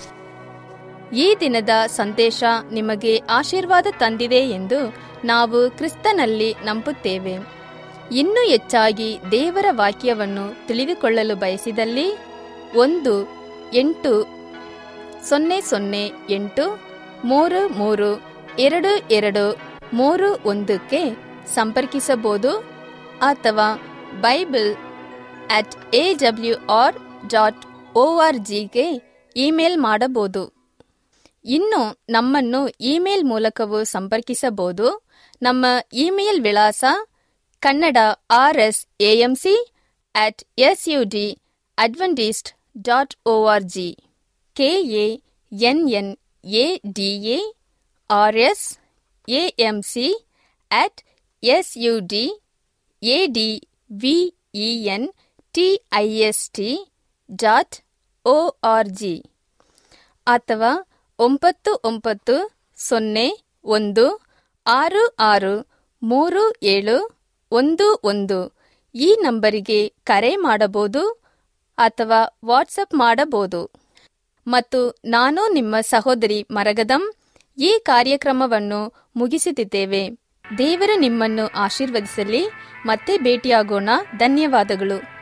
ಈ ದಿನದ ಸಂದೇಶ ನಿಮಗೆ ಆಶೀರ್ವಾದ ತಂದಿದೆ ಎಂದು ನಾವು ಕ್ರಿಸ್ತನಲ್ಲಿ ನಂಬುತ್ತೇವೆ ಇನ್ನೂ ಹೆಚ್ಚಾಗಿ ದೇವರ ವಾಕ್ಯವನ್ನು ತಿಳಿದುಕೊಳ್ಳಲು ಬಯಸಿದಲ್ಲಿ ಒಂದು ಎಂಟು ಸೊನ್ನೆ ಸೊನ್ನೆ ಎಂಟು ಮೂರು ಮೂರು ಎರಡು ಎರಡು ಮೂರು ಒಂದಕ್ಕೆ ಸಂಪರ್ಕಿಸಬಹುದು ಅಥವಾ Bible at A W R dot O R ಜಿಗೆ ಇಮೇಲ್ ಮಾಡಬಹುದು ಇನ್ನು ನಮ್ಮನ್ನು ಇಮೇಲ್ ಮೂಲಕವೂ ಸಂಪರ್ಕಿಸಬಹುದು ನಮ್ಮ ಇಮೇಲ್ ವಿಳಾಸ Kannada R S AMC at S U D Adventist dot O R G K A N N A D A R S AMC at S U D A D V E N T I S T dot O R G ಅಥವಾ ಒಂಬತ್ತು ಒಂಬತ್ತು ಸೊನ್ನೆ ಒಂದು ಆರು ಆರು ಮೂರು ಏಳು ಒಂದು ಒಂದು ಈ ನಂಬರಿಗೆ ಕರೆ ಮಾಡಬಹುದು ಅಥವಾ ವಾಟ್ಸಪ್ ಮಾಡಬಹುದು ಮತ್ತು ನಾನು ನಿಮ್ಮ ಸಹೋದರಿ ಮರಗದಂ ಈ ಕಾರ್ಯಕ್ರಮವನ್ನು ಮುಗಿಸುತ್ತಿದ್ದೇವೆ ದೇವರು ನಿಮ್ಮನ್ನು ಆಶೀರ್ವದಿಸಲಿ ಮತ್ತೆ ಭೇಟಿಯಾಗೋಣ ಧನ್ಯವಾದಗಳು